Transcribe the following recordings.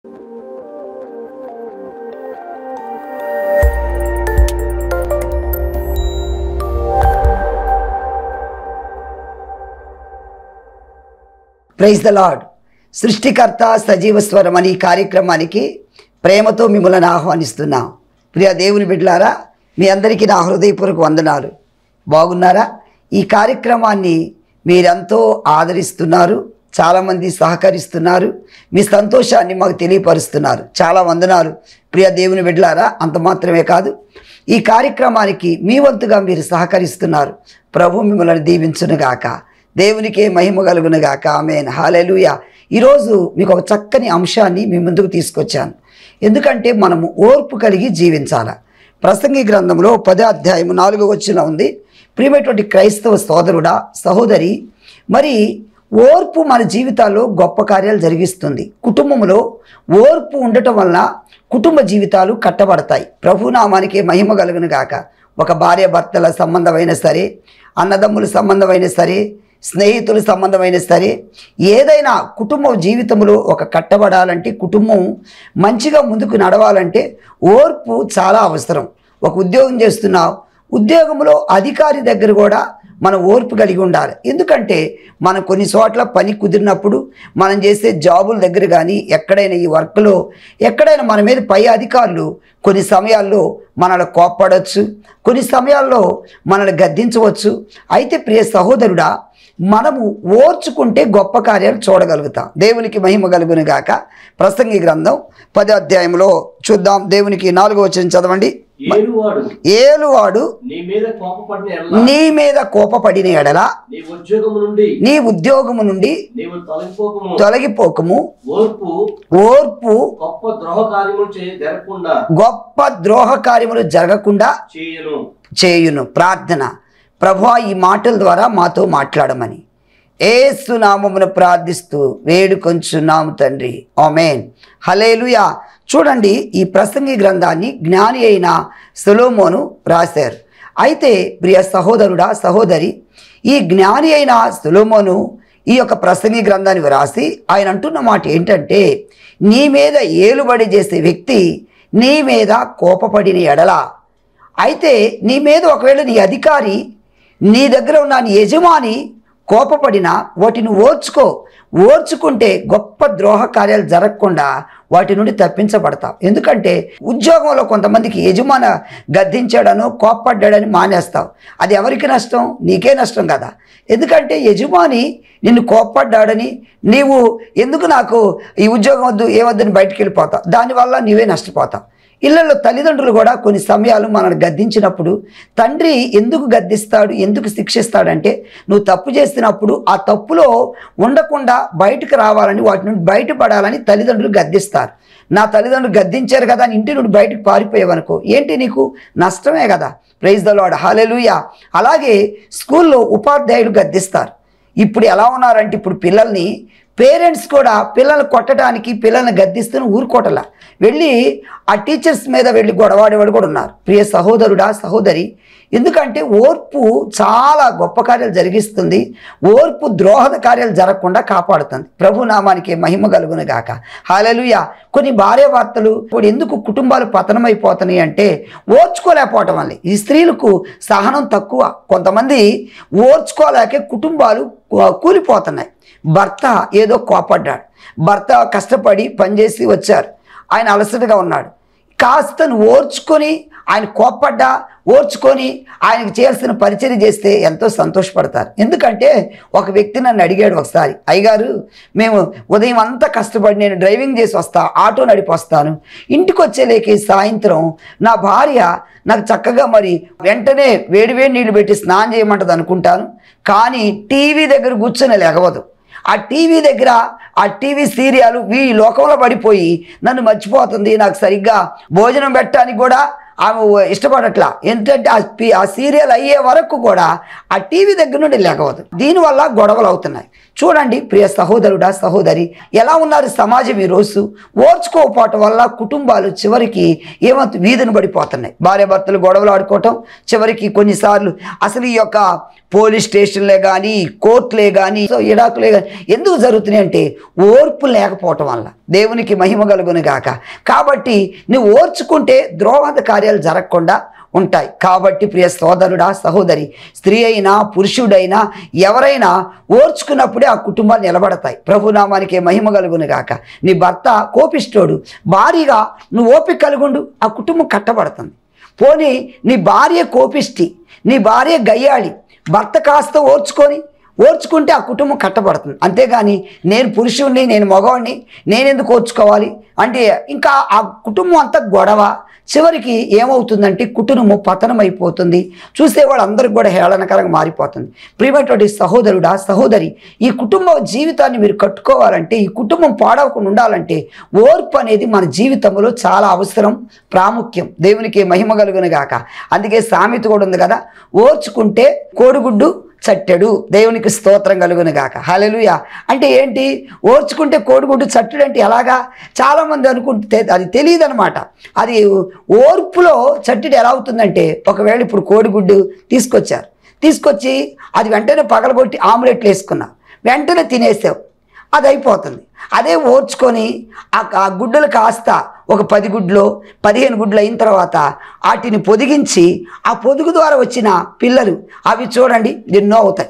praise the lord సృష్టికర్త సజీవ స్వరం అనే ఈ కార్యక్రమానికి ప్రేమతో మిమ్మల్ని ఆహ్వానిస్తున్నాం ప్రియ దేవుని బిడ్డలారా మీ అందరికీ నా హృదయపూర్వక వందనాలు బాగున్నారా ఈ కార్యక్రమాన్ని మీరెంతో ఆదరిస్తున్నారు చాలామంది సహకరిస్తున్నారు మీ సంతోషాన్ని మాకు తెలియపరుస్తున్నారు చాలా వందనాలు ప్రియ దేవుని బిడ్డలారా అంత మాత్రమే కాదు ఈ కార్యక్రమానికి మీ వంతుగా మీరు సహకరిస్తున్నారు ప్రభు మిమ్మల్ని దీవించునుగాక దేవునికే మహిమ కలుగునుగాక ఆమెన్ హాలెలుయ ఈరోజు మీకు ఒక చక్కని అంశాన్ని మీ ముందుకు తీసుకొచ్చాను ఎందుకంటే మనము ఓర్పు కలిగి జీవించాల ప్రసంగి గ్రంథంలో పదో అధ్యాయము నాలుగో వచ్చిన ఉంది ప్రియమైనటువంటి క్రైస్తవ సోదరుడా సహోదరి మరి ఓర్పు మన జీవితాల్లో గొప్ప కార్యాలు జరిగిస్తుంది కుటుంబంలో ఓర్పు ఉండటం వలన కుటుంబ జీవితాలు కట్టబడతాయి ప్రభునామానికి మహిమ కలుగును గాక ఒక భార్య భర్తల సంబంధమైన సరే అన్నదమ్ముల సంబంధమైన సరే స్నేహితుల సంబంధమైన సరే ఏదైనా కుటుంబ జీవితంలో ఒక కట్టబడాలంటే కుటుంబం మంచిగా ముందుకు నడవాలంటే ఓర్పు చాలా అవసరం ఒక ఉద్యోగం చేస్తున్నావు ఉద్యోగంలో అధికారి దగ్గర కూడా మనం ఓర్పు కలిగి ఉండాలి ఎందుకంటే మనం కొన్ని చోట్ల పని కుదిరినప్పుడు మనం చేసే జాబుల దగ్గర కానీ ఎక్కడైనా ఈ వర్క్లో ఎక్కడైనా మన మీద పై అధికారులు కొన్ని సమయాల్లో మనల్ని కోప్పడవచ్చు కొన్ని సమయాల్లో మనల్ని గద్దించవచ్చు అయితే ప్రియ సహోదరుడా మనము ఓర్చుకుంటే గొప్ప కార్యాలు చూడగలుగుతాం దేవునికి మహిమ కలుగును గాక ప్రసంగి గ్రంథం పదో అధ్యాయంలో చూద్దాం దేవునికి నాలుగో వచ్చిన చదవండి ఏలువాడు ఏలువాడు నీ మీద కోపపడిన ఎడల నీ మీద కోపపడిన ఎడల నీ ఉద్యోగము నుండి నీ ఉద్యోగము నుండి నీవు తొలగిపోకము తొలగిపోకము ఓర్పు ఓర్పు గొప్ప ద్రోహ కార్యములు చే జరగకుండా గొప్ప ద్రోహ కార్యములు జరగకుండా చేయను చేయును ప్రార్థన ప్రభా ఈ మాటల ద్వారా మాతో మాట్లాడమని ఏసు నామమును ప్రార్థిస్తూ వేడుకొంచున్నాము తండ్రి ఆమెన్ హలేలుయా చూడండి ఈ ప్రసంగి గ్రంథాన్ని జ్ఞాని అయిన సొలోమోను రాశారు అయితే ప్రియ సహోదరుడా సహోదరి ఈ జ్ఞాని అయిన సొలోమోను ఈ యొక్క ప్రసంగి గ్రంథాన్ని వ్రాసి ఆయన అంటున్న మాట ఏంటంటే నీ మీద ఏలుబడి చేసే వ్యక్తి నీ మీద కోపపడిన ఎడల అయితే నీ మీద ఒకవేళ నీ అధికారి నీ దగ్గర ఉన్న నీ యజమాని కోపపడినా వాటిని ఓర్చుకో ఓర్చుకుంటే గొప్ప ద్రోహ కార్యాలు జరగకుండా వాటి నుండి తప్పించబడతావు ఎందుకంటే ఉద్యోగంలో కొంతమందికి యజమాన గద్దించాడనో కోప్పడ్డాడని మానేస్తావు అది ఎవరికి నష్టం నీకే నష్టం కదా ఎందుకంటే యజమాని నిన్ను కోప్పడ్డాడని నీవు ఎందుకు నాకు ఈ ఉద్యోగం వద్దు ఏ వద్దని బయటికి వెళ్ళిపోతావు దానివల్ల నీవే నష్టపోతావు ఇళ్లలో తల్లిదండ్రులు కూడా కొన్ని సమయాలు మనల్ని గద్దించినప్పుడు తండ్రి ఎందుకు గద్దిస్తాడు ఎందుకు శిక్షిస్తాడంటే నువ్వు తప్పు చేసినప్పుడు ఆ తప్పులో ఉండకుండా బయటకు రావాలని వాటి నుండి బయటపడాలని తల్లిదండ్రులు గద్దిస్తారు నా తల్లిదండ్రులు గద్దించారు కదా అని ఇంటి నుండి బయటకు పారిపోయావనుకో ఏంటి నీకు నష్టమే కదా ప్రైజ్ ద లాడ్ హాలెలుయా అలాగే స్కూల్లో ఉపాధ్యాయులు గద్దిస్తారు ఇప్పుడు ఎలా ఉన్నారంటే ఇప్పుడు పిల్లల్ని పేరెంట్స్ కూడా పిల్లల్ని కొట్టడానికి పిల్లల్ని గద్దిస్తూనే ఊరుకోటలా వెళ్ళి ఆ టీచర్స్ మీద వెళ్ళి గొడవాడేవాడు కూడా ఉన్నారు ప్రియ సహోదరుడా సహోదరి ఎందుకంటే ఓర్పు చాలా గొప్ప కార్యాలు జరిగిస్తుంది ఓర్పు ద్రోహద కార్యాలు జరగకుండా కాపాడుతుంది ప్రభు నామానికి మహిమ కలుగును గాక హాలలుయ కొన్ని భార్య వార్తలు ఇప్పుడు ఎందుకు కుటుంబాలు పతనమైపోతున్నాయి అంటే ఓర్చుకోలేకపోవటం వల్ల ఈ స్త్రీలకు సహనం తక్కువ కొంతమంది ఓర్చుకోలేకే కుటుంబాలు కూ- కూలిపోతున్నాయి భర్త ఏదో కోపడ్డాడు భర్త కష్టపడి పనిచేసి వచ్చారు ఆయన అలసటగా ఉన్నాడు కాస్త నువ్వు ఓర్చుకొని ఆయన కోప్పడ్డా ఓర్చుకొని ఆయనకు చేయాల్సిన పరిచయం చేస్తే ఎంతో సంతోషపడతారు ఎందుకంటే ఒక వ్యక్తి నన్ను అడిగాడు ఒకసారి అయ్యగారు మేము ఉదయం అంతా కష్టపడి నేను డ్రైవింగ్ చేసి వస్తా ఆటో నడిపి వస్తాను ఇంటికి వచ్చేలేకి సాయంత్రం నా భార్య నాకు చక్కగా మరి వెంటనే వేడివేడి నీళ్ళు పెట్టి స్నానం చేయమంటది అనుకుంటాను కానీ టీవీ దగ్గర కూర్చొని లేగవదు ఆ టీవీ దగ్గర ఆ టీవీ సీరియల్ ఈ లోకంలో పడిపోయి నన్ను మర్చిపోతుంది నాకు సరిగ్గా భోజనం పెట్టడానికి కూడా ఆమె ఇష్టపడట్లా ఎందుకంటే ఆ పి- ఆ సీరియల్ అయ్యే వరకు కూడా ఆ టీవీ దగ్గర నుండి లేకవద్దు దీనివల్ల గొడవలు అవుతున్నాయి చూడండి ప్రియ సహోదరుడా సహోదరి ఎలా ఉన్నారు సమాజం ఈరోజు ఓర్చుకోకపోవటం వల్ల కుటుంబాలు చివరికి ఏమవుతుంది వీధిని పడిపోతున్నాయి భార్య భర్తలు గొడవలు ఆడుకోవటం చివరికి కొన్నిసార్లు అసలు ఈ యొక్క పోలీస్ స్టేషన్లే కానీ కోర్టులే కానీ సో ఇడాకులే కానీ ఎందుకు జరుగుతున్నాయి అంటే ఓర్పు లేకపోవటం వల్ల దేవునికి మహిమ కలుగును గాక కాబట్టి నువ్వు ఓర్చుకుంటే ద్రోహద కార్యాలు జరగకుండా ఉంటాయి కాబట్టి ప్రియ సోదరుడా సహోదరి స్త్రీ అయినా పురుషుడైనా ఎవరైనా ఓర్చుకున్నప్పుడే ఆ కుటుంబాలు నిలబడతాయి ప్రభునామానికి మహిమ కలుగును గాక నీ భర్త కోపిష్టోడు భారీగా నువ్వు ఓపిక కలుగుండు ఆ కుటుంబం కట్టబడుతుంది పోనీ నీ భార్య కోపిష్టి నీ భార్య గయ్యాళి భర్త కాస్త ఓర్చుకొని ఓర్చుకుంటే ఆ కుటుంబం కట్టబడుతుంది అంతేగాని నేను పురుషుణ్ణి నేను మగవాడిని నేను ఎందుకు ఓర్చుకోవాలి అంటే ఇంకా ఆ కుటుంబం అంతా గొడవ చివరికి ఏమవుతుందంటే కుటుంబం పతనం అయిపోతుంది చూసే వాళ్ళందరికీ కూడా హేళనకరంగా మారిపోతుంది ప్రియమైనటువంటి సహోదరుడా సహోదరి ఈ కుటుంబ జీవితాన్ని మీరు కట్టుకోవాలంటే ఈ కుటుంబం పాడవకుండా ఉండాలంటే ఓర్పు అనేది మన జీవితంలో చాలా అవసరం ప్రాముఖ్యం దేవునికి మహిమ కలుగును గాక అందుకే సామెత కూడా ఉంది కదా ఓర్చుకుంటే కోడిగుడ్డు చట్టెడు దేవునికి స్తోత్రం కలుగును గాక హల్లెలూయా అంటే ఏంటి ఓర్చుకుంటే కోడిగుడ్డు చట్టెడు అంటే ఎలాగా చాలామంది అనుకుంటే అది తెలియదు అనమాట అది ఓర్పులో చట్టెడు ఎలా అవుతుందంటే ఒకవేళ ఇప్పుడు కోడిగుడ్డు తీసుకొచ్చారు తీసుకొచ్చి అది వెంటనే పగలగొట్టి ఆమ్లెట్లు వేసుకున్నా వెంటనే తినేసావు అది అయిపోతుంది అదే ఓర్చుకొని ఆ ఆ గుడ్డలు కాస్త ఒక పది గుడ్లు పదిహేను గుడ్లు అయిన తర్వాత వాటిని పొదిగించి ఆ పొదుగు ద్వారా వచ్చిన పిల్లలు అవి చూడండి ఎన్నో అవుతాయి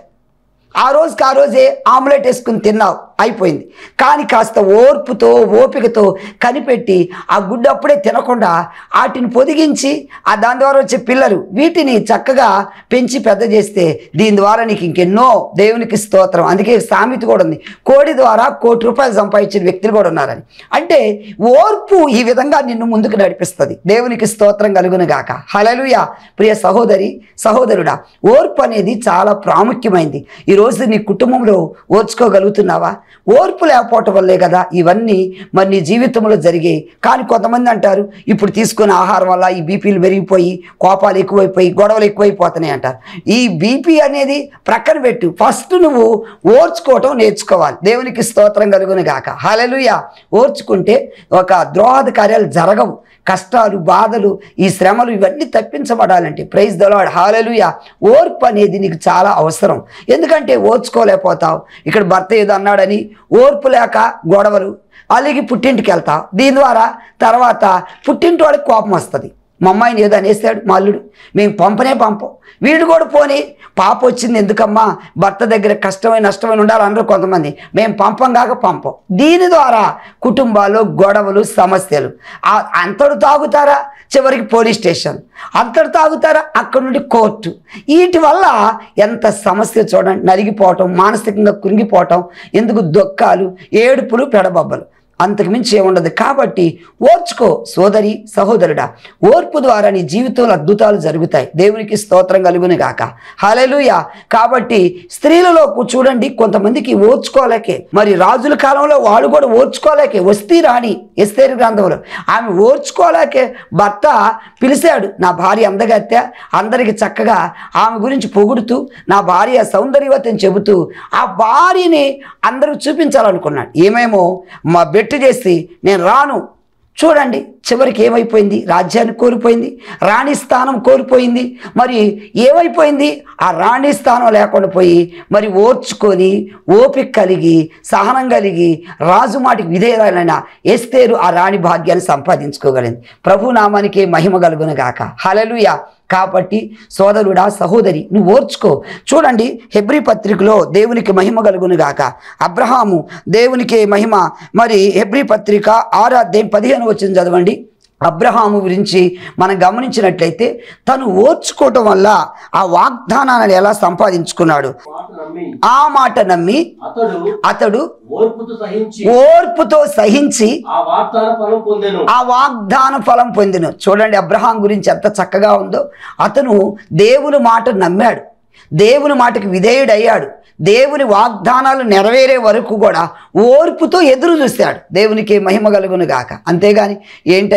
ఆ రోజుకి ఆ రోజే ఆమ్లెట్ వేసుకుని తిన్నావు అయిపోయింది కానీ కాస్త ఓర్పుతో ఓపికతో కనిపెట్టి ఆ గుడ్డు అప్పుడే తినకుండా వాటిని పొదిగించి ఆ దాని ద్వారా వచ్చే పిల్లలు వీటిని చక్కగా పెంచి పెద్ద చేస్తే దీని ద్వారా నీకు ఇంకెన్నో దేవునికి స్తోత్రం అందుకే సామెత కూడా ఉంది కోడి ద్వారా కోటి రూపాయలు సంపాదించిన వ్యక్తులు కూడా ఉన్నారని అంటే ఓర్పు ఈ విధంగా నిన్ను ముందుకు నడిపిస్తుంది దేవునికి స్తోత్రం కలుగును గాక హలలుయ ప్రియ సహోదరి సహోదరుడా ఓర్పు అనేది చాలా ప్రాముఖ్యమైంది ఈరోజు నీ కుటుంబంలో ఓర్చుకోగలుగుతున్నావా ఓర్పు లేకపోవటం వల్లే కదా ఇవన్నీ మరి నీ జీవితంలో జరిగాయి కానీ కొంతమంది అంటారు ఇప్పుడు తీసుకున్న ఆహారం వల్ల ఈ బీపీలు పెరిగిపోయి కోపాలు ఎక్కువైపోయి గొడవలు ఎక్కువైపోతున్నాయి అంటారు ఈ బీపీ అనేది ప్రక్కన పెట్టు ఫస్ట్ నువ్వు ఓర్చుకోవటం నేర్చుకోవాలి దేవునికి స్తోత్రం కలుగును గాక హలలుయ ఓర్చుకుంటే ఒక ద్రోహద కార్యాలు జరగవు కష్టాలు బాధలు ఈ శ్రమలు ఇవన్నీ తప్పించబడాలంటే ప్రైజ్ దొలవాడు హాలలుయ ఓర్పు అనేది నీకు చాలా అవసరం ఎందుకంటే ఓర్చుకోలేకపోతావు ఇక్కడ భర్త ఏదో అన్నాడని ఓర్పు లేక గొడవలు అలాగే పుట్టింటికి వెళ్తావు దీని ద్వారా తర్వాత పుట్టింటి వాడికి కోపం వస్తుంది మా అమ్మాయిని ఏదో అనేసాడు మా అల్లుడు మేము పంపనే పంపం వీడు కూడా పోని పాప వచ్చింది ఎందుకమ్మా భర్త దగ్గర కష్టమైన నష్టమైన ఉండాలి అందరూ కొంతమంది మేము పంపం కాక పంపం దీని ద్వారా కుటుంబాల్లో గొడవలు సమస్యలు ఆ అంతడు తాగుతారా చివరికి పోలీస్ స్టేషన్ అంతడు తాగుతారా అక్కడ నుండి కోర్టు వీటి వల్ల ఎంత సమస్య చూడండి నలిగిపోవటం మానసికంగా కృంగిపోవటం ఎందుకు దుఃఖాలు ఏడుపులు పెడబొబ్బలు అంతకుమించి ఏముండదు కాబట్టి ఓర్చుకో సోదరి సహోదరుడా ఓర్పు ద్వారా నీ జీవితంలో అద్భుతాలు జరుగుతాయి దేవునికి స్తోత్రం కలుగును గాక హలెలుయ కాబట్టి స్త్రీలలో కు- చూడండి కొంతమందికి ఓర్చుకోలేకే మరి రాజుల కాలంలో వాళ్ళు కూడా ఓర్చుకోలేకే వస్తీ రాణి ఎస్తేరు గ్రంథంలో ఆమె ఓర్చుకోలేకే భర్త పిలిచాడు నా భార్య అందగత్తె అందరికి చక్కగా ఆమె గురించి పొగుడుతూ నా భార్య సౌందర్యవతిని చెబుతూ ఆ భార్యని అందరికి చూపించాలనుకున్నాడు ఏమేమో మా బెట్టు చేసి నేను రాను చూడండి చివరికి ఏమైపోయింది రాజ్యాన్ని కోల్పోయింది రాణి స్థానం కోల్పోయింది మరి ఏమైపోయింది ఆ రాణి స్థానం లేకుండా పోయి మరి ఓర్చుకొని ఓపిక కలిగి సహనం కలిగి రాజు మాటికి విధేయులైన ఎస్తేరు ఆ రాణి భాగ్యాన్ని సంపాదించుకోగలిగింది ప్రభు నామానికి మహిమ కలుగును గాక హలలుయ కాబట్టి సోదరుడా సహోదరి నువ్వు ఓర్చుకో చూడండి హెబ్రి పత్రికలో దేవునికి మహిమ కలుగును గాక అబ్రహాము దేవునికి మహిమ మరి హెబ్రి పత్రిక ఆరాధ్యం పదిహేను వచ్చింది చదవండి అబ్రహాము గురించి మనం గమనించినట్లయితే తను ఓర్చుకోవటం వల్ల ఆ వాగ్దానాన్ని ఎలా సంపాదించుకున్నాడు మాట నమ్మి ఆ మాట నమ్మి అతడు అతడు ఓర్పుతో సహించి ఓర్పుతో సహించి ఆ వాగ్దాన ఫలం పొందెను ఆ వాగ్దాన ఫలం పొందిన చూడండి అబ్రహాం గురించి ఎంత చక్కగా ఉందో అతను దేవుని మాట నమ్మాడు దేవుని మాటకి విధేయుడయ్యాడు దేవుని వాగ్దానాలు నెరవేరే వరకు కూడా ఓర్పుతో ఎదురు చూశాడు దేవునికి మహిమ కలుగును గాక అంతేగాని ఏంటయ్యా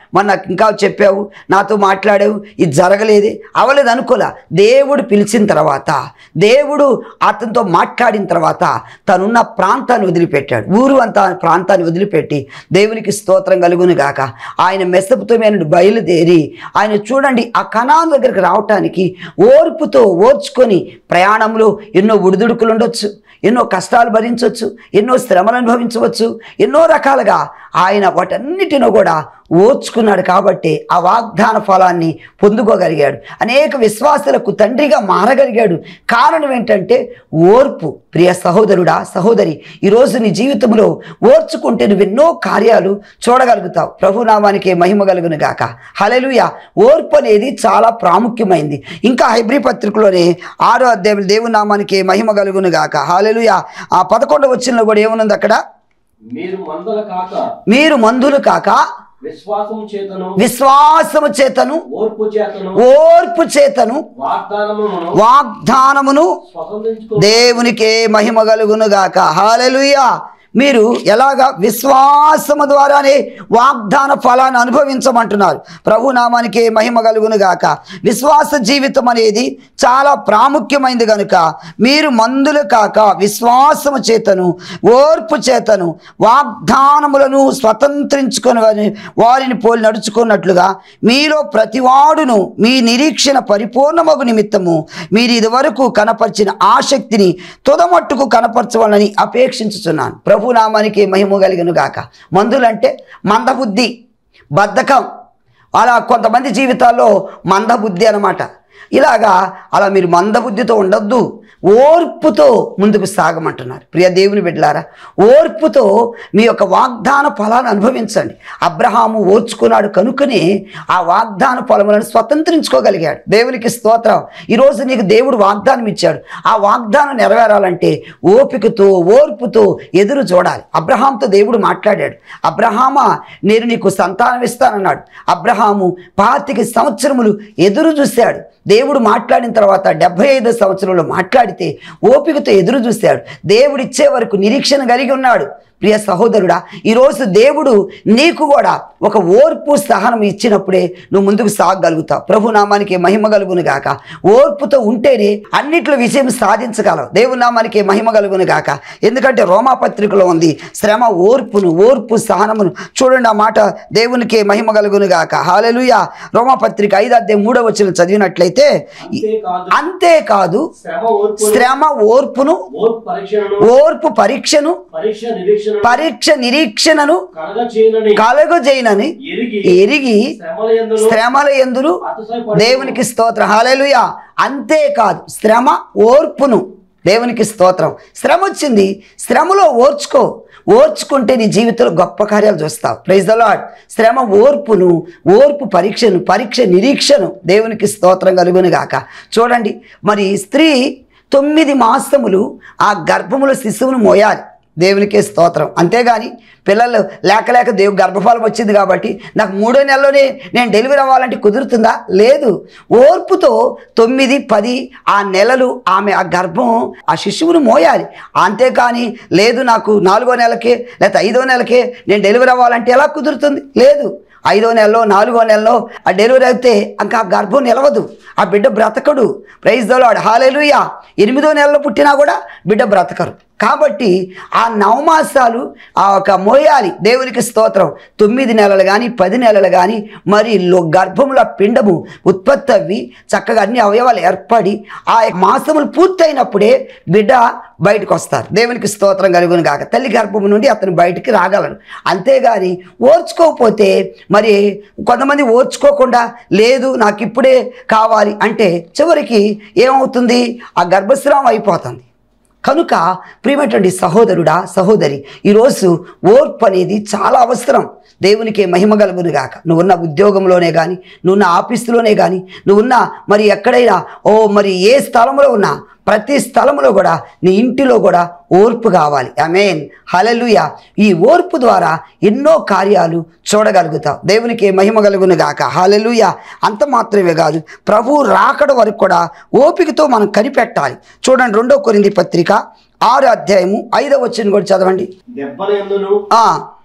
మరి నాకు ఇంకా చెప్పావు నాతో మాట్లాడావు ఇది జరగలేదే అవలేదు అనుకోలే దేవుడు పిలిచిన తర్వాత దేవుడు అతనితో మాట్లాడిన తర్వాత తనున్న ప్రాంతాన్ని వదిలిపెట్టాడు ఊరు అంతా ప్రాంతాన్ని వదిలిపెట్టి దేవునికి స్తోత్రం కలుగును గాక ఆయన మెసపుతమైన బయలుదేరి ఆయన చూడండి ఆ కణాల దగ్గరికి రావటానికి ఓర్పుతో ఓర్చుకొని ప్రయాణంలో ఎన్నో ఉడిదుడుకులు ఉండొచ్చు ఎన్నో కష్టాలు భరించవచ్చు ఎన్నో శ్రమలు అనుభవించవచ్చు ఎన్నో రకాలుగా ఆయన వాటన్నిటినో కూడా ఓర్చుకున్నాడు కాబట్టి ఆ వాగ్దాన ఫలాన్ని పొందుకోగలిగాడు అనేక విశ్వాసులకు తండ్రిగా మారగలిగాడు కారణం ఏంటంటే ఓర్పు ప్రియ సహోదరుడా సహోదరి ఈరోజు నీ జీవితంలో ఓర్చుకుంటే నువ్వు ఎన్నో కార్యాలు చూడగలుగుతావు ప్రభునామానికి మహిమ కలుగును గాక హలెలుయ ఓర్పు అనేది చాలా ప్రాముఖ్యమైంది ఇంకా హైబ్రి పత్రికలోనే ఆరో అధ్యాయం దేవుని నామానికి మహిమ కలుగును గాక హాలెలుయ ఆ పదకొండవ వచ్చిన కూడా ఏమున్నది అక్కడ మీరు మందల కాక మీరు మందులు కాక విశ్వాసము చేతను విశ్వాసము చేతను ఓర్పు చేతను ఓర్పు చేతను వాగ్దానమును వాగ్దానమును స్వతంత్రించుకో దేవునికి మహిమ కలుగును గాక హాలెలుయా మీరు ఎలాగా విశ్వాసము ద్వారానే వాగ్దాన ఫలాన్ని అనుభవించమంటున్నారు ప్రభు నామానికి మహిమ కలుగును గాక విశ్వాస జీవితం అనేది చాలా ప్రాముఖ్యమైనది కనుక మీరు మందులు కాక విశ్వాసము చేతను ఓర్పు చేతను వాగ్దానములను స్వతంత్రించుకొని వారి- వారిని పోలి నడుచుకున్నట్లుగా మీలో ప్రతివాడును మీ నిరీక్షణ పరిపూర్ణమగు నిమిత్తము మీరు ఇదివరకు కనపరిచిన ఆసక్తిని తుదమట్టుకు కనపరచవాలని అపేక్షించుచున్నాను ప్రభు నామానికి మహిమ కలిగిన గాక మందులంటే మందబుద్ధి బద్ధకం అలా కొంతమంది జీవితాల్లో మందబుద్ధి అన్నమాట ఇలాగా అలా మీరు మందబుద్ధితో ఉండొద్దు ఓర్పుతో ముందుకు సాగమంటున్నారు ప్రియ దేవుని బిడ్డలారా ఓర్పుతో మీ యొక్క వాగ్దాన ఫలాన్ని అనుభవించండి అబ్రహాము ఓర్చుకున్నాడు కనుకనే ఆ వాగ్దాన ఫలములను స్వతంత్రించుకోగలిగాడు దేవునికి స్తోత్రం ఈరోజు నీకు దేవుడు వాగ్దానం ఇచ్చాడు ఆ వాగ్దానం నెరవేరాలంటే ఓపికతో ఓర్పుతో ఎదురు చూడాలి అబ్రహాంతో దేవుడు మాట్లాడాడు అబ్రహామా నేను నీకు సంతానం ఇస్తానన్నాడు అబ్రహాము పాతిక సంవత్సరములు ఎదురు చూశాడు దేవుడు మాట్లాడిన తర్వాత డెబ్బై ఐదో సంవత్సరంలో మాట్లాడితే ఓపికతో ఎదురు చూశాడు దేవుడు ఇచ్చే వరకు నిరీక్షణ కలిగి ఉన్నాడు ప్రియ సహోదరుడా ఈరోజు దేవుడు నీకు కూడా ఒక ఓర్పు సహనం ఇచ్చినప్పుడే నువ్వు ముందుకు సాగగలుగుతావు ప్రభు నామానికి మహిమ కలుగును గాక ఓర్పుతో ఉంటేనే అన్నిట్లో విజయం సాధించగలవు దేవుని నామానికి మహిమ కలుగును గాక ఎందుకంటే రోమా పత్రికలో ఉంది శ్రమ ఓర్పును ఓర్పు సహనమును చూడండి ఆ మాట దేవునికి మహిమ కలుగును గాక హాలెలుయ రోమా పత్రిక ఐదు అధ్యాయం మూడవ వచ్చిన చదివినట్లయితే అంతేకాదు అంతేకాదు శ్రమ ఓర్పు శ్రమ ఓర్పును ఓర్పు పరీక్షను ఓర్పు పరీక్షను పరీక్ష నిరీక్షణ పరీక్ష నిరీక్షణను కలగ చేయనని కలుగజేయనని ఎరిగి ఎరిగి శ్రమల యందును శ్రమల ఎందురు అతిశయపడి దేవునికి స్తోత్రం హాలేలుయ అంతేకాదు శ్రమ ఓర్పును దేవునికి స్తోత్రం శ్రమ వచ్చింది శ్రమలో ఓర్చుకో ఓర్చుకుంటే నీ జీవితంలో గొప్ప కార్యాలు చూస్తావు ప్రైజ్ ద లాడ్ శ్రమ ఓర్పును ఓర్పు పరీక్షను పరీక్ష నిరీక్షను దేవునికి స్తోత్రం కలుగును గాక చూడండి మరి స్త్రీ తొమ్మిది మాసములు ఆ గర్భములో శిశువును మోయాలి దేవునికే స్తోత్రం అంతేగాని పిల్లలు లేక లేక దేవు గర్భఫలం వచ్చింది కాబట్టి నాకు మూడో నెలలోనే నేను డెలివరీ అవ్వాలంటే కుదురుతుందా లేదు ఓర్పుతో తొమ్మిది పది ఆ నెలలు ఆమె ఆ గర్భం ఆ శిశువును మోయాలి అంతేకాని లేదు నాకు నాలుగో నెలకే లేకపోతే ఐదో నెలకే నేను డెలివరీ అవ్వాలంటే ఎలా కుదురుతుంది లేదు ఐదో నెలలో నాలుగో నెలలో ఆ డెలివరీ అయితే ఇంకా ఆ గర్భం నిలవదు ఆ బిడ్డ బ్రతకడు ప్రైజ్ దోలాడు హాలేలుయా ఎనిమిదో నెలలో పుట్టినా కూడా బిడ్డ బ్రతకరు కాబట్టి ఆ నవమాసాలు ఆ ఒక మోయాలి దేవునికి స్తోత్రం తొమ్మిది నెలలు కానీ పది నెలలు కానీ మరి లో- గర్భముల పిండము ఉత్పత్తి అవ్వి చక్కగా అన్ని అవయవాలు ఏర్పడి ఆ మాసములు పూర్తయినప్పుడే బిడ్డ బయటకు వస్తారు దేవునికి స్తోత్రం కలుగును కాక తల్లి గర్భము నుండి అతను బయటికి రాగలడు అంతేగాని ఓర్చుకోకపోతే మరి కొంతమంది ఓర్చుకోకుండా లేదు నాకు ఇప్పుడే కావాలి అంటే చివరికి ఏమవుతుంది ఆ గర్భస్రావం అయిపోతుంది కనుక ప్రియమైనటువంటి సహోదరుడా సహోదరి ఈరోజు ఓర్పు అనేది చాలా అవసరం దేవునికి మహిమ కలుగును గాక నువ్వున్న ఉద్యోగంలోనే కానీ నువ్వున్న ఆఫీసులోనే కానీ నువ్వున్న మరి ఎక్కడైనా ఓ మరి ఏ స్థలంలో ఉన్నా ప్రతి స్థలంలో కూడా నీ ఇంటిలో కూడా ఓర్పు కావాలి అమేన్ హలలుయ ఈ ఓర్పు ద్వారా ఎన్నో కార్యాలు చూడగలుగుతావు దేవునికి మహిమ కలుగును గాక హలలుయ అంత మాత్రమే కాదు ప్రభు రాకడ వరకు కూడా ఓపికతో మనం కనిపెట్టాలి చూడండి రెండో కొరింది పత్రిక ఆరు అధ్యాయము ఐదవ వచ్చిన కూడా చదవండి దెబ్బల ఎందును ఆ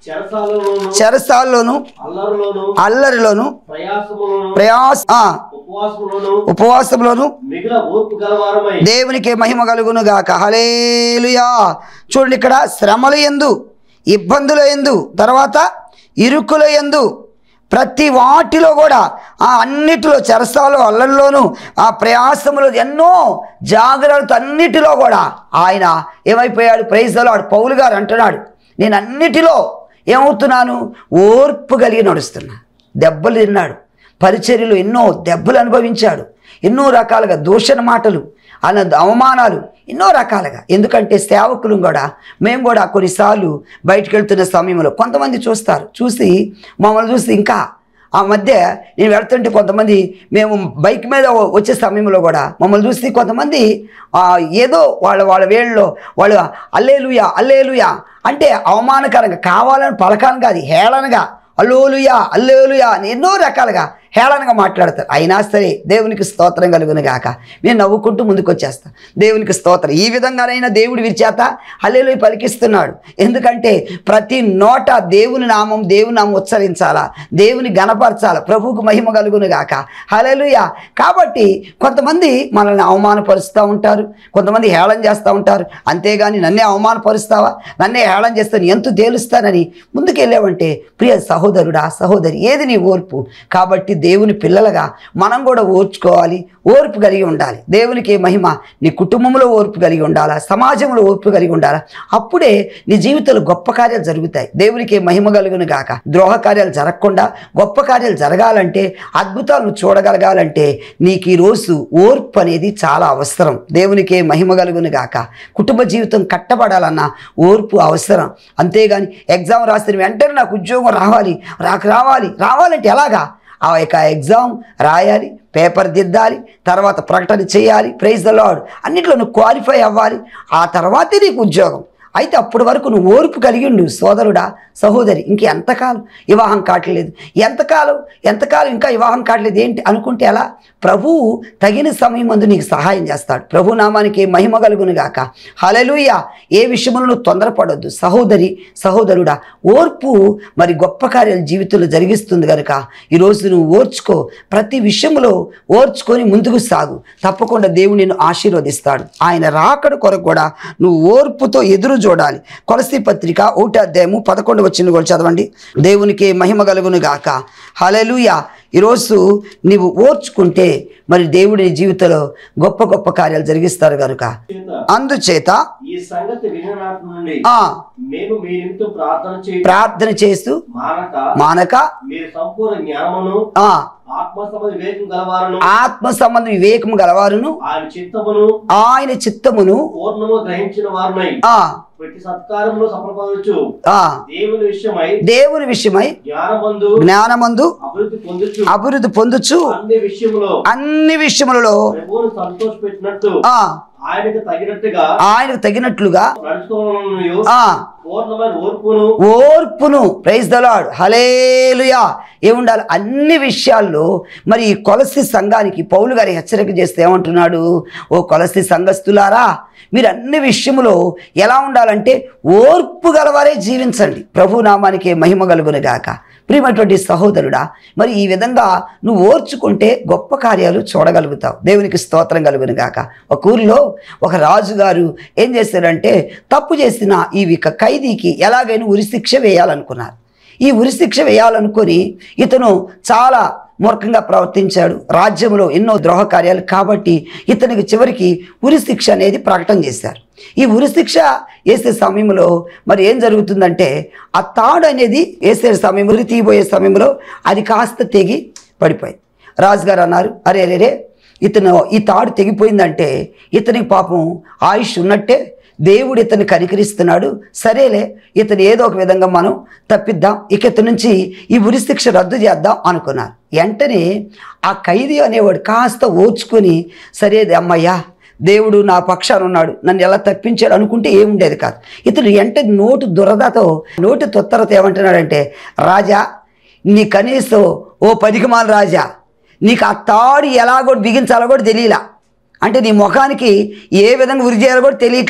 చెరసాలలోను చెరసాల్లోను అల్లరిలోను అల్లరిలోను ప్రయాసములోను ప్రయాస ఆ, ఉపవాసములోను ఉపవాసంలోను మిగిలిన ఓర్పు గలవారమై దేవునికి మహిమ కలుగును గాక హలేలుయా చూడండి ఇక్కడ శ్రమల ఎందు ఇబ్బందుల ఎందు తర్వాత ఇరుకుల ఎందు ప్రతి వాటిలో కూడా ఆ అన్నిటిలో చెరసాలు అల్లల్లోనూ ఆ ప్రయాసములో ఎన్నో జాగ్రత్తలు అన్నిటిలో కూడా ఆయన ఏమైపోయాడు ప్రైజ్లో పౌలు గారు అంటున్నాడు నేను అన్నిటిలో ఏమవుతున్నాను ఓర్పు కలిగి నడుస్తున్నా దెబ్బలు తిన్నాడు పరిచర్యలు ఎన్నో దెబ్బలు అనుభవించాడు ఎన్నో రకాలుగా దూషణ మాటలు అన్న అవమానాలు ఎన్నో రకాలుగా ఎందుకంటే సేవకులు కూడా మేము కూడా కొన్నిసార్లు బయటకు వెళ్తున్న సమయంలో కొంతమంది చూస్తారు చూసి మమ్మల్ని చూసి ఇంకా ఆ మధ్య నేను వెళ్తుంటే కొంతమంది మేము బైక్ మీద వచ్చే సమయంలో కూడా మమ్మల్ని చూసి కొంతమంది ఆ, ఏదో వాళ్ళ వాళ్ళ వేళ్ళలో వాళ్ళు అల్లేలుయా అల్లేలుయా అంటే అవమానకరంగా కావాలని పలకాలను కాదు హేళనగా అల్లోలుయా అల్లేలుయా అని ఎన్నో రకాలుగా హేళనగా మాట్లాడతారు అయినా సరే దేవునికి స్తోత్రం కలుగును గాక నేను నవ్వుకుంటూ ముందుకు వచ్చేస్తా దేవునికి స్తోత్రం ఈ విధంగానైనా దేవుడి విరిచేత హల్లేలు పలికిస్తున్నాడు ఎందుకంటే ప్రతి నోట దేవుని నామం దేవుని నామం ఉచ్చరించాలా దేవుని గణపరచాలా ప్రభువుకు మహిమ కలుగును గాక హల్లెలూయా కాబట్టి కొంతమంది మనల్ని అవమానపరుస్తూ ఉంటారు కొంతమంది హేళన చేస్తూ ఉంటారు అంతేగాని నన్నే అవమానపరుస్తావా నన్నే హేళన చేస్తాను ఎంత తేలుస్తానని ముందుకు వెళ్ళావంటే ప్రియ సహోదరుడా సహోదరి ఏది నీ ఓర్పు కాబట్టి దేవుని పిల్లలుగా మనం కూడా ఓర్చుకోవాలి ఓర్పు కలిగి ఉండాలి దేవునికి మహిమ నీ కుటుంబంలో ఓర్పు కలిగి ఉండాలా సమాజంలో ఓర్పు కలిగి ఉండాలా అప్పుడే నీ జీవితంలో గొప్ప కార్యాలు జరుగుతాయి దేవునికి మహిమ కలుగును గాక ద్రోహ కార్యాలు జరగకుండా గొప్ప కార్యాలు జరగాలంటే అద్భుతాలను చూడగలగాలంటే నీకు ఈ రోజు ఓర్పు అనేది చాలా అవసరం దేవునికి మహిమ కలుగును గాక కుటుంబ జీవితం కట్టబడాలన్న ఓర్పు అవసరం అంతేగాని ఎగ్జామ్ రాసిన వెంటనే నాకు ఉద్యోగం రావాలి నాకు రావాలి రావాలంటే ఎలాగా ఆ యొక్క ఎగ్జామ్ రాయాలి పేపర్ దిద్దాలి తర్వాత ప్రకటన చేయాలి ప్రైజ్ ద లాడ్ అన్నిట్లో నువ్వు క్వాలిఫై అవ్వాలి ఆ తర్వాతే నీకు ఉద్యోగం అయితే అప్పటి వరకు నువ్వు ఓర్పు కలిగి ఉండు సోదరుడా సహోదరి ఇంక ఎంతకాలం వివాహం కావట్లేదు ఎంతకాలం ఎంతకాలం ఇంకా వివాహం కావట్లేదు ఏంటి అనుకుంటే ఎలా ప్రభువు తగిన సమయం మందు నీకు సహాయం చేస్తాడు ప్రభు నామానికి మహిమ కలుగును గాక హలలుయ ఏ విషయంలో నువ్వు తొందరపడొద్దు సహోదరి సహోదరుడా ఓర్పు మరి గొప్ప కార్యాలు జీవితంలో జరిగిస్తుంది కనుక ఈరోజు నువ్వు ఓర్చుకో ప్రతి విషయంలో ఓర్చుకొని ముందుకు సాగు తప్పకుండా దేవుడు నిన్ను ఆశీర్వదిస్తాడు ఆయన రాకడ కొరకు కూడా నువ్వు ఓర్పుతో ఎదురు చూడాలి కొలసి పత్రిక ఒకటి అధ్యాయము పదకొండు వచ్చిన కూడా చదవండి దేవునికి మహిమ కలుగును గాక హలలుయ ఈరోజు నీవు ఓర్చుకుంటే మరి దేవుడి నీ జీవితంలో గొప్ప గొప్ప కార్యాలు జరిగిస్తారు కనుక చేత అందుచేత ఈ సంగతి విననాటి నుండి ఆ మేము మీ నిమిత్తం ప్రార్థన చేయ ప్రార్థన చేస్తూ మానక మానక మీరు సంపూర్ణ జ్ఞానమును ఆ ఆత్మ సంబంధ వివేకం గలవారును ఆత్మ సంబంధ వివేకము గలవారును ఆయన చిత్తమును ఆయన చిత్తమును పూర్ణము గ్రహించిన వారునై ఆ ప్రతి సత్కారంలో సఫలపరచు ఆ దేవుని విషయమై దేవుని విషయమై జ్ఞానమందు జ్ఞానమందు అభివృద్ధి పొందుచు అభివృద్ధి పొందుచు అన్ని విషయములో అన్ని విషయములలో ప్రభువును సంతోషపెట్టినట్టు ఆ ఆయనకు తగినట్టుగా ఆయనకు తగినట్లుగా నడుచుకోవాలను ఆ పూర్ణమైన ఓర్పును ఓర్పును ప్రైజ్ దలాడ్ హలేలుయా ఏముండాలి అన్ని విషయాల్లో మరి ఈ కొలసి సంఘానికి పౌలు గారి హెచ్చరిక చేస్తే ఏమంటున్నాడు ఓ కొలసి సంఘస్థులారా మీరు అన్ని విషయములో ఎలా ఉండాలంటే ఓర్పు గలవారే జీవించండి ప్రభు నామానికి మహిమ కలుగును గాక ప్రియమైనటువంటి సహోదరుడా మరి ఈ విధంగా నువ్వు ఓర్చుకుంటే గొప్ప కార్యాలు చూడగలుగుతావు దేవునికి స్తోత్రం కలుగును గాక ఒక ఊరిలో ఒక రాజుగారు ఏం చేశారంటే తప్పు చేసిన ఈ విక ఖైదీకి ఎలాగైనా ఉరిశిక్ష వేయాలనుకున్నారు ఈ ఉరిశిక్ష వేయాలనుకొని ఇతను చాలా మూర్ఖంగా ప్రవర్తించాడు రాజ్యంలో ఎన్నో ద్రోహ కార్యాలు కాబట్టి ఇతనికి చివరికి ఉరిశిక్ష అనేది ప్రకటన చేశారు ఈ ఉరిశిక్ష వేసే సమయంలో మరి ఏం జరుగుతుందంటే ఆ తాడు అనేది వేసే సమయం ఉరి తీయబోయే సమయంలో అది కాస్త తెగి పడిపోయింది రాజుగారు అన్నారు అరే అరే రే ఇతను ఈ తాడు తెగిపోయిందంటే ఇతనికి పాపం ఆయుష్ ఉన్నట్టే దేవుడు ఇతన్ని కనికరిస్తున్నాడు సరేలే ఇతను ఏదో ఒక విధంగా మనం తప్పిద్దాం ఇక ఇతని నుంచి ఈ ఉరి శిక్ష రద్దు చేద్దాం అనుకున్నారు వెంటనే ఆ ఖైదీ అనేవాడు కాస్త ఓచుకొని సరేది అమ్మయ్యా దేవుడు నా పక్షాన ఉన్నాడు నన్ను ఎలా తప్పించాడు అనుకుంటే ఏముండేది కాదు ఇతను వెంటనే నోటు దురదతో నోటి తొత్తరత ఏమంటున్నాడంటే రాజా నీ కనీసం ఓ పదికిమాల రాజా నీకు ఆ తాడు ఎలాగో బిగించాలో కూడా తెలియలా అంటే నీ ముఖానికి ఏ విధంగా ఉరి చేయాలో కూడా తెలియట్లా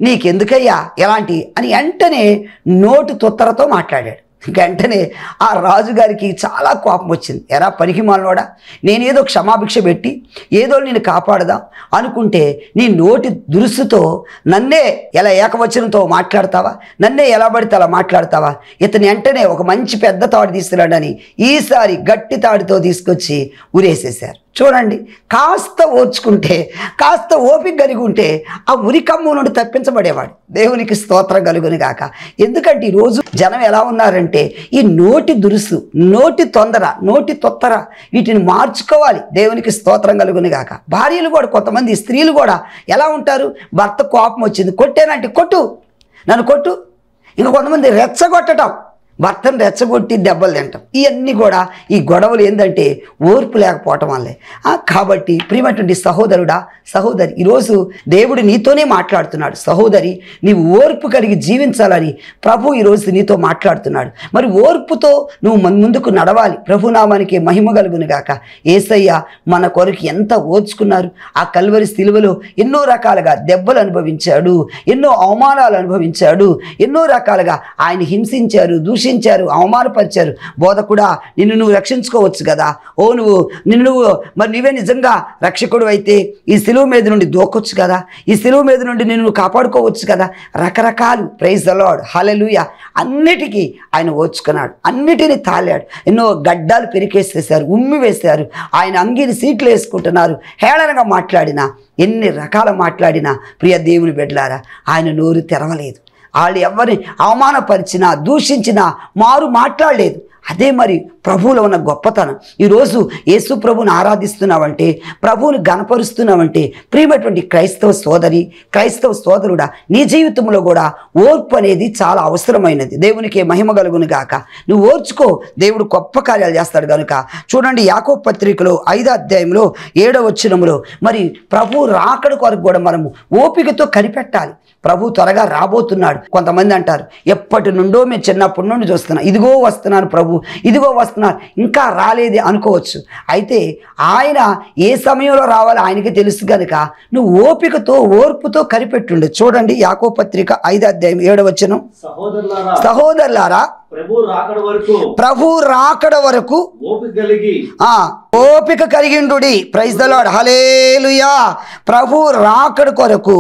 నీకెందుకయ్యా ఎలాంటి అని వెంటనే నోటి తుత్తరతో మాట్లాడాడు వెంటనే ఆ రాజుగారికి చాలా కోపం వచ్చింది ఎరా పనికి మాలవాడా నేనేదో క్షమాభిక్ష పెట్టి ఏదో నేను కాపాడదాం అనుకుంటే నీ నోటి దురుసుతో నన్నే ఎలా ఏకవచనంతో మాట్లాడతావా నన్నే ఎలా పడితే అలా మాట్లాడతావా ఇతని వెంటనే ఒక మంచి పెద్ద తాడు తీసుకురాడని ఈసారి గట్టి తాడుతో తీసుకొచ్చి ఉరేసేశారు చూడండి కాస్త ఓర్చుకుంటే కాస్త ఓపిక కలిగి ఉంటే ఆ ఉరికమ్ము నుండి తప్పించబడేవాడు దేవునికి స్తోత్రం కలుగుని గాక ఎందుకంటే ఈరోజు జనం ఎలా ఉన్నారంటే ఈ నోటి దురుసు నోటి తొందర నోటి తొత్తర వీటిని మార్చుకోవాలి దేవునికి స్తోత్రం కలుగుని గాక భార్యలు కూడా కొంతమంది స్త్రీలు కూడా ఎలా ఉంటారు భర్త కోపం వచ్చింది కొట్టేనంటే కొట్టు నన్ను కొట్టు ఇంకా కొంతమంది రెచ్చగొట్టడం భర్తను రెచ్చగొట్టి దెబ్బలు తింటాం ఇవన్నీ కూడా ఈ గొడవలు ఏంటంటే ఓర్పు లేకపోవటం వల్లే ఆ, కాబట్టి ప్రియమైనటువంటి సహోదరుడా సహోదరి ఈరోజు దేవుడు నీతోనే మాట్లాడుతున్నాడు సహోదరి నీవు ఓర్పు కలిగి జీవించాలని ప్రభు ఈరోజు నీతో మాట్లాడుతున్నాడు మరి ఓర్పుతో నువ్వు మన ముందుకు నడవాలి ప్రభునామానికి మహిమ కలుగును గాక ఏసయ్య మన కొరకు ఎంత ఓర్చుకున్నారు ఆ కల్వరి సిలువలో ఎన్నో రకాలుగా దెబ్బలు అనుభవించాడు ఎన్నో అవమానాలు అనుభవించాడు ఎన్నో రకాలుగా ఆయన హింసించారు దూషించారు అవమానపరిచారు బోధకుడా నిన్ను నువ్వు రక్షించుకోవచ్చు కదా ఓ నువ్వు నిన్ను నువ్వు మరి నువ్వే నిజంగా రక్షకుడు అయితే ఈ సిలువ మీద నుండి దూకొచ్చు కదా ఈ సిలువ మీద నుండి నిన్ను నువ్వు కాపాడుకోవచ్చు కదా రకరకాలు ప్రైజ్ అలాడ్ హలలుయ అన్నిటికీ ఆయన ఓర్చుకున్నాడు అన్నిటినీ తాళాడు ఎన్నో గడ్డాలు పెరికేసేసారు ఉమ్మి వేశారు ఆయన అంగీని సీట్లు వేసుకుంటున్నారు హేళనగా మాట్లాడినా ఎన్ని రకాల మాట్లాడినా ప్రియ దేవుని బిడ్డలారా ఆయన నోరు తెరవలేదు వాళ్ళు ఎవరిని అవమానపరిచినా దూషించినా మారు మాట్లాడలేదు అదే మరి ప్రభువులో ఉన్న గొప్పతనం ఈరోజు యేసు ప్రభుని ఆరాధిస్తున్నావంటే ప్రభువుని గనపరుస్తున్నావంటే ప్రియమైనటువంటి క్రైస్తవ సోదరి క్రైస్తవ సోదరుడా నీ జీవితంలో కూడా ఓర్పు అనేది చాలా అవసరమైనది దేవునికి మహిమ కలుగును గాక నువ్వు ఓర్చుకో దేవుడు గొప్ప కార్యాలు చేస్తాడు కనుక చూడండి యాకో పత్రికలో ఐదో అధ్యాయంలో ఏడవ వచనములో మరి ప్రభు రాకడ కొరకు కూడా మనము ఓపికతో కనిపెట్టాలి ప్రభు త్వరగా రాబోతున్నాడు కొంతమంది అంటారు ఎప్పటి నుండో మేము చిన్నప్పటి నుండి చూస్తున్నాం ఇదిగో వస్తున్నాను ప్రభు ఇదిగో వస్తున్నాను ఇంకా రాలేదే అనుకోవచ్చు అయితే ఆయన ఏ సమయంలో రావాలో ఆయనకి తెలుసు కనుక నువ్వు ఓపికతో ఓర్పుతో కనిపెట్టుండు చూడండి యాకో పత్రిక ఐదు అధ్యాయం ఏడవచనం సహోదరులారా సహోదరులారా ప్రభు రాకడ వరకు ప్రభు రాకడ వరకు ఓపిక కలిగి ఆ ఓపిక కలిగిండుడి ప్రైజ్ ద లార్డ్ హలేలుయా ప్రభు రాకడ కొరకు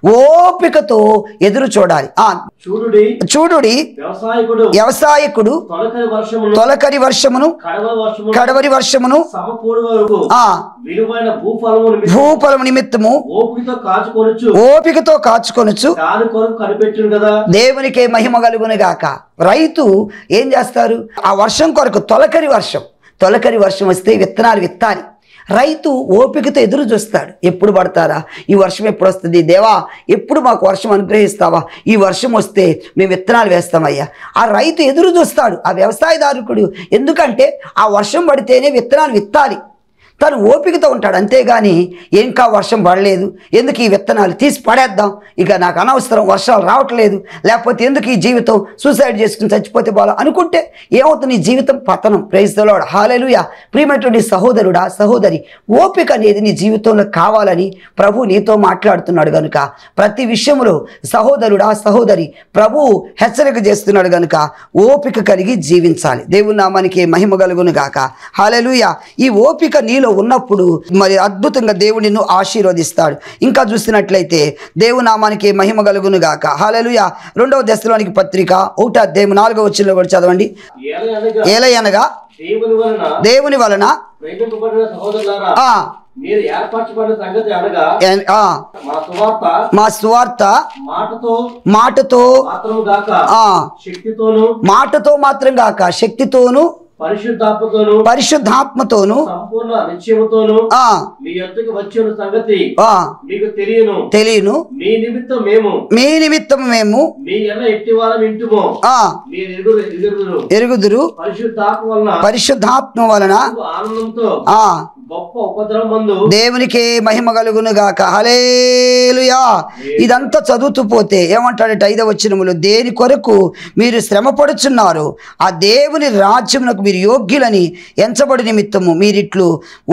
ఓపికతో ఎదురు చూడాలి ఆ చూడుడి చూడుడి వ్యవసాయకుడు వ్యవసాయకుడు తొలకరి వర్షమును తొలకరి వర్షమును కడవ వర్షమును కడవరి వర్షమును సమకూడు వరకు ఆ విలువైన భూఫలము నిమిత్తం భూఫలము నిమిత్తము ఓపికతో కాచుకొనొచ్చు ఓపికతో కాచుకొనుచు దాని కొరకు కనిపెట్టును కదా దేవునికే మహిమ కలుగును గాక రైతు ఏం చేస్తారు ఆ వర్షం కొరకు తొలకరి వర్షం తొలకరి వర్షం వస్తే విత్తనాలు విత్తాలి రైతు ఓపికతో ఎదురు చూస్తాడు ఎప్పుడు పడతారా ఈ వర్షం ఎప్పుడు వస్తుంది దేవా ఎప్పుడు మాకు వర్షం అనుగ్రహిస్తావా ఈ వర్షం వస్తే మేము విత్తనాలు వేస్తామయ్యా ఆ రైతు ఎదురు చూస్తాడు ఆ వ్యవసాయదారుకుడు ఎందుకంటే ఆ వర్షం పడితేనే విత్తనాలు విత్తాలి తను ఓపికతో ఉంటాడు అంతేగాని ఇంకా వర్షం పడలేదు ఎందుకు ఈ విత్తనాలు తీసి పడేద్దాం ఇక నాకు అనవసరం వర్షాలు రావట్లేదు లేకపోతే ఎందుకు ఈ జీవితం సూసైడ్ చేసుకుని చచ్చిపోతే బాగా అనుకుంటే ఏమవుతుంది నీ జీవితం పతనం ప్రేస్తలోడు హాలెలుయ ప్రియమైనటువంటి సహోదరుడా సహోదరి ఓపిక అనేది నీ జీవితంలో కావాలని ప్రభు నీతో మాట్లాడుతున్నాడు గనుక ప్రతి విషయంలో సహోదరుడా సహోదరి ప్రభు హెచ్చరిక చేస్తున్నాడు గనుక ఓపిక కలిగి జీవించాలి దేవుని నామానికి మహిమ కలుగును గాక హాలెలుయ ఈ ఓపిక నీలో ఉన్నప్పుడు మరి అద్భుతంగా దేవుడు నిన్ను ఆశీర్వదిస్తాడు ఇంకా చూసినట్లయితే దేవుని నామానికి మహిమ కలుగును గాక హాలెలుయ రెండవ దశలోనికి పత్రిక ఒకటో అధ్యాయం నాలుగవ వచ్చిలో కూడా చదవండి ఏలయనగా ఏలయనగా దేవుని వలన దేవుని వలన ప్రేమింపబడిన సహోదరులారా ఆ మీరు ఏర్పరచబడిన సంగతి అనగా ఎన్- ఆ, మా సువార్త మా సువార్త మాటతో మాటతో మాత్రము గాక ఆ శక్తితోను మాటతో మాత్రం గాక శక్తితోను పరిశుద్ధాత్మతోను పరిశుద్ధాత్మతోను సంపూర్ణ నిశ్చయముతోను ఆ మీ యొద్దకు వచ్చిన సంగతి ఆ మీకు తెలియను తెలియను మీ నిమిత్తం మేము మీ నిమిత్తం మేము మీ ఎల్ల ఎట్టివారం ఇంటుమో ఆ మీరు ఎరుగురు ఎరుగురు ఎరుగుదురు పరిశుద్ధాత్మ వలన పరిశుద్ధాత్మ వలన మీకు ఆనందంతో ఆ గొప్ప ఉపద్రవం మందు దేవునికి మహిమ కలుగును గాక హలేలుయా ఇదంతా చదువుతూ పోతే ఏమంటాడంటే ఐదవ వచనములు దేని కొరకు మీరు శ్రమ పడుచున్నారు ఆ దేవుని రాజ్యమునకు మీరు యోగ్యులని ఎంచబడి నిమిత్తము మీరిట్లు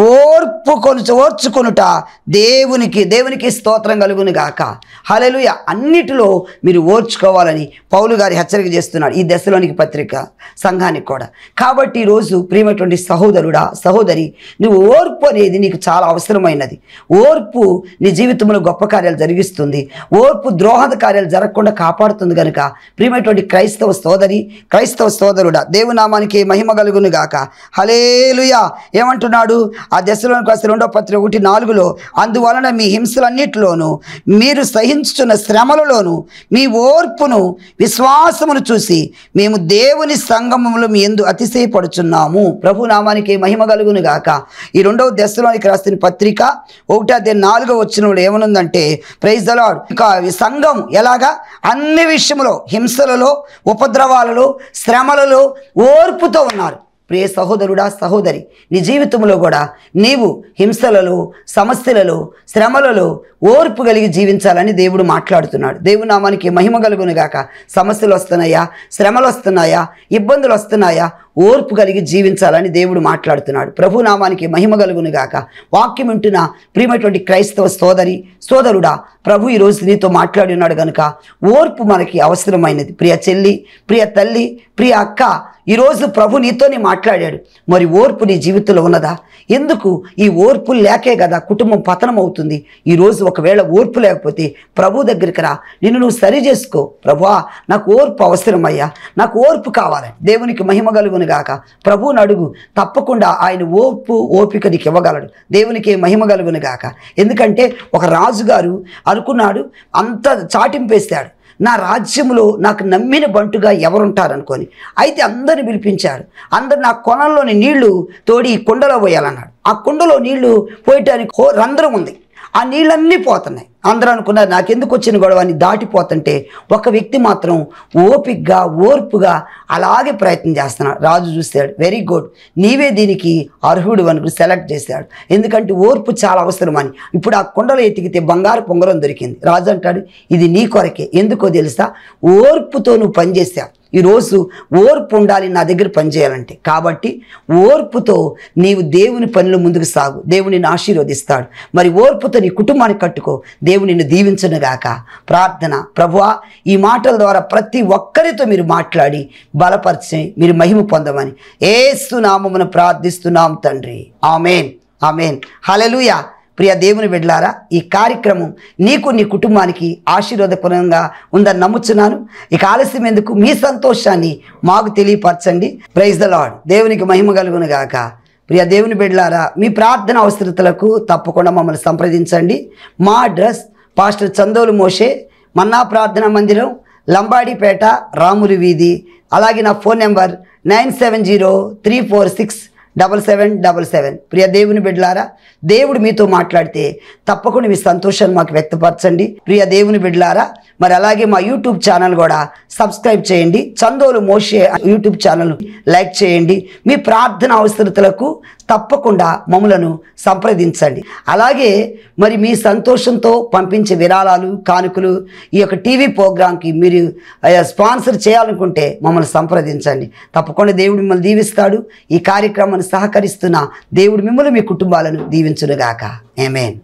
ఓర్పు కొను ఓర్చుకొనుట దేవునికి దేవునికి స్తోత్రం కలుగును గాక హలెలుయ అన్నిటిలో మీరు ఓర్చుకోవాలని పౌలు గారి హెచ్చరిక చేస్తున్నాడు ఈ దశలోనికి పత్రిక సంఘానికి కూడా కాబట్టి ఈరోజు ప్రియమైనటువంటి సహోదరుడా సహోదరి నువ్వు ఓర్పు అనేది నీకు చాలా అవసరమైనది ఓర్పు నీ జీవితంలో గొప్ప కార్యాలు జరిగిస్తుంది ఓర్పు ద్రోహద కార్యాలు జరగకుండా కాపాడుతుంది కనుక ప్రియమైనటువంటి క్రైస్తవ సోదరి క్రైస్తవ సోదరుడా దేవునామానికి మహిమ కలుగును గాక హలేలుయా ఏమంటున్నాడు ఆ దశలోనికి వస్తే రెండో పత్రిక ఒకటి నాలుగులో అందువలన మీ హింసలన్నిటిలోనూ మీరు సహించుచున్న శ్రమలలోను మీ ఓర్పును విశ్వాసమును చూసి మేము దేవుని సంగమములో మీ ఎందు అతిశయపడుచున్నాము ప్రభు నామానికి మహిమ కలుగును గాక ఈ రెండవ దశలోనికి రాసిన పత్రిక ఒకటి అదే నాలుగో వచ్చిన ఏమనుందంటే ప్రైజ్ దలాడ్ ఇక ఈ సంఘం ఎలాగా అన్ని విషయములో హింసలలో ఉపద్రవాలలో శ్రమలలో ఓర్పుతో ఉన్నారు ప్రియ సహోదరుడా సహోదరి నీ జీవితంలో కూడా నీవు హింసలలో సమస్యలలో శ్రమలలో ఓర్పు కలిగి జీవించాలని దేవుడు మాట్లాడుతున్నాడు దేవుడు నామానికి మహిమ కలుగును గాక సమస్యలు వస్తున్నాయా శ్రమలు వస్తున్నాయా ఇబ్బందులు వస్తున్నాయా ఓర్పు కలిగి జీవించాలని దేవుడు మాట్లాడుతున్నాడు ప్రభు నామానికి మహిమ కలుగును గాక వాక్యం వింటున్న ప్రియమైనటువంటి క్రైస్తవ సోదరి సోదరుడా ప్రభు ఈరోజు నీతో మాట్లాడి ఉన్నాడు కనుక ఓర్పు మనకి అవసరమైనది ప్రియ చెల్లి ప్రియ తల్లి ప్రియ అక్క ఈరోజు ప్రభు నీతోనే మాట్లాడాడు మరి ఓర్పు నీ జీవితంలో ఉన్నదా ఎందుకు ఈ ఓర్పు లేకే కదా కుటుంబం పతనం అవుతుంది ఈరోజు ఒకవేళ ఓర్పు లేకపోతే ప్రభు దగ్గరికి రా నిన్ను నువ్వు సరి చేసుకో ప్రభువా నాకు ఓర్పు అవసరమయ్యా నాకు ఓర్పు కావాలి దేవునికి మహిమ కలుగును గాక ప్రభువుని అడుగు తప్పకుండా ఆయన ఓర్పు ఓపిక నీకు ఇవ్వగలడు దేవునికి మహిమ కలుగును గాక ఎందుకంటే ఒక రాజుగారు అనుకున్నాడు అంత చాటింపేశాడు నా రాజ్యంలో నాకు నమ్మిన బంటుగా ఎవరుంటారనుకొని అయితే అందరిని పిలిపించాడు అందరు నా కొనంలోని నీళ్లు తోడి ఈ కుండలో పోయాలన్నాడు ఆ కుండలో నీళ్లు పోయటానికి హో- రంధ్రం ఉంది ఆ నీళ్ళన్నీ పోతున్నాయి అందరూ అనుకున్నారు నాకెందుకు వచ్చిన గొడవ అని దాటిపోతుంటే ఒక వ్యక్తి మాత్రం ఓపిగ్గా ఓర్పుగా అలాగే ప్రయత్నం చేస్తున్నాడు రాజు చూస్తాడు వెరీ గుడ్ నీవే దీనికి అర్హుడు అని సెలెక్ట్ చేశాడు ఎందుకంటే ఓర్పు చాలా అవసరమని ఇప్పుడు ఆ కుండలో ఎతికితే బంగారు పొంగరం దొరికింది రాజు అంటాడు ఇది నీ కొరకే ఎందుకో తెలుసా ఓర్పుతో నువ్వు పనిచేసావు ఈరోజు ఓర్పు ఉండాలి నా దగ్గర పనిచేయాలంటే కాబట్టి ఓర్పుతో నీవు దేవుని పనులు ముందుకు సాగు దేవుని నిన్ను ఆశీర్వదిస్తాడు మరి ఓర్పుతో నీ కుటుంబాన్ని కట్టుకో దేవుని నిన్ను దీవించునుగాక ప్రార్థన ప్రభువా ఈ మాటల ద్వారా ప్రతి ఒక్కరితో మీరు మాట్లాడి బలపరిచి మీరు మహిమ పొందమని ఏసు నామమును ప్రార్థిస్తున్నాం తండ్రి ఆమెన్ ఆమెన్ హలలుయా ప్రియ దేవుని బిడ్డలారా ఈ కార్యక్రమం నీకు నీ కుటుంబానికి ఆశీర్వాదకరంగా ఉందని నమ్ముచున్నాను ఇక ఆలస్యం ఎందుకు మీ సంతోషాన్ని మాకు తెలియపరచండి ప్రైజ్ ద లాడ్ దేవునికి మహిమ కలుగును గాక ప్రియ దేవుని బిడ్డలారా మీ ప్రార్థన అవసరతలకు తప్పకుండా మమ్మల్ని సంప్రదించండి మా అడ్రస్ పాస్టర్ చందోలు మోషే మన్నా ప్రార్థన మందిరం లంబాడిపేట రాములు వీధి అలాగే నా phone number nine seven zero three four six double seven double seven ప్రియ దేవుని బిడ్డలారా దేవుడు మీతో మాట్లాడితే తప్పకుండా మీ సంతోషాన్ని మాకు వ్యక్తపరచండి ప్రియ దేవుని బిడ్డలారా మరి అలాగే మా యూట్యూబ్ ఛానల్ కూడా సబ్స్క్రైబ్ చేయండి Chandolu Moshe YouTube channel like చేయండి మీ ప్రార్థన అవసరతలకు తప్పకుండా మమ్మలను సంప్రదించండి అలాగే మరి మీ సంతోషంతో పంపించే విరాళాలు కానుకలు ఈ యొక్క టీవీ ప్రోగ్రాంకి మీరు ఆ, స్పాన్సర్ చేయాలనుకుంటే మమ్మల్ని సంప్రదించండి తప్పకుండా దేవుడు మిమ్మల్ని దీవిస్తాడు ఈ కార్యక్రమాన్ని సహకరిస్తున్న దేవుడు మిమ్మల్ని మీ కుటుంబాలను దీవించునుగాక ఏమేన్